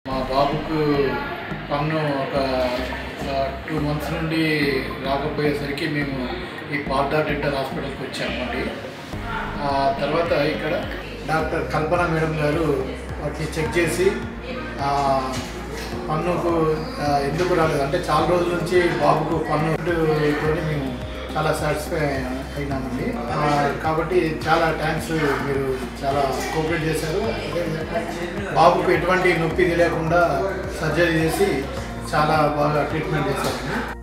మా బాబుకు పన్ను ఒక టూ మంత్స్ నుండి రాకపోయేసరికి మేము ఈ పార్థా డెంటల్ హాస్పిటల్కి వచ్చామండి ఆ తర్వాత ఇక్కడ డాక్టర్ కల్పన మేడం గారు వాటిని చెక్ చేసి ఆ, పన్నుకు ఆ, ఎందుకు రాలేదు అంటే చాలా రోజుల నుంచి బాబుకు పన్ను తోని మేము చాలా సాటిస్ఫై అయినామండి ఆ, కాబట్టి చాలా థ్యాంక్స్ మీరు చాలా కోఆపరేట్ చేశారు అదేవిధంగా బాబుకు ఎటువంటి నొప్పి తెలియకుండా సర్జరీ చేసి చాలా బాగా ట్రీట్మెంట్ చేశారండి